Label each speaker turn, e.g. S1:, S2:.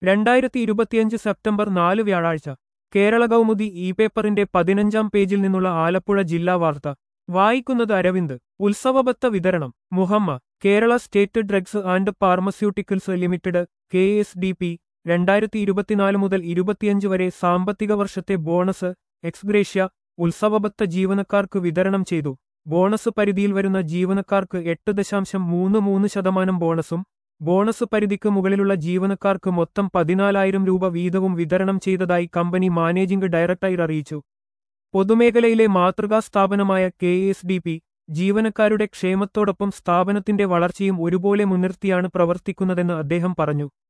S1: രണ്ടായിരത്തി ഇരുപത്തിയഞ്ച് സെപ്റ്റംബർ നാല് വ്യാഴാഴ്ച കേരള കൗമുദി ഇ പേപ്പറിന്റെ പതിനഞ്ചാം പേജിൽ നിന്നുള്ള ആലപ്പുഴ ജില്ലാ വാർത്ത വായിക്കുന്നത് അരവിന്ദ് ഉത്സവബത്ത വിതരണം Muhamma Kerala state drugs and pharmaceuticals limited K S D P രണ്ടായിരത്തി ഇരുപത്തിനാല് മുതൽ ഇരുപത്തിയഞ്ച് വരെ സാമ്പത്തിക വർഷത്തെ ബോണസ് എക്സ്ഗ്രേഷ്യ ഉത്സവബത്ത ജീവനക്കാർക്ക് വിതരണം ചെയ്തു ബോണസ് പരിധിയിൽ വരുന്ന ജീവനക്കാർക്ക് എട്ട് ദശാംശം മൂന്ന് മൂന്ന് ശതമാനം ബോണസും ബോണസ് പരിധിക്ക് മുകളിലുള്ള ജീവനക്കാർക്ക് മൊത്തം പതിനാലായിരം രൂപ വീതവും വിതരണം ചെയ്തതായി കമ്പനി മാനേജിംഗ് ഡയറക്ടർ അറിയിച്ചു പൊതുമേഖലയിലെ മാതൃകാ സ്ഥാപനമായ കെ എസ് ഡി പി ജീവനക്കാരുടെ ക്ഷേമത്തോടൊപ്പം സ്ഥാപനത്തിന്റെ വളർച്ചയും ഒരുപോലെ മുൻനിർത്തിയാണ് പ്രവർത്തിക്കുന്നതെന്ന് അദ്ദേഹം പറഞ്ഞു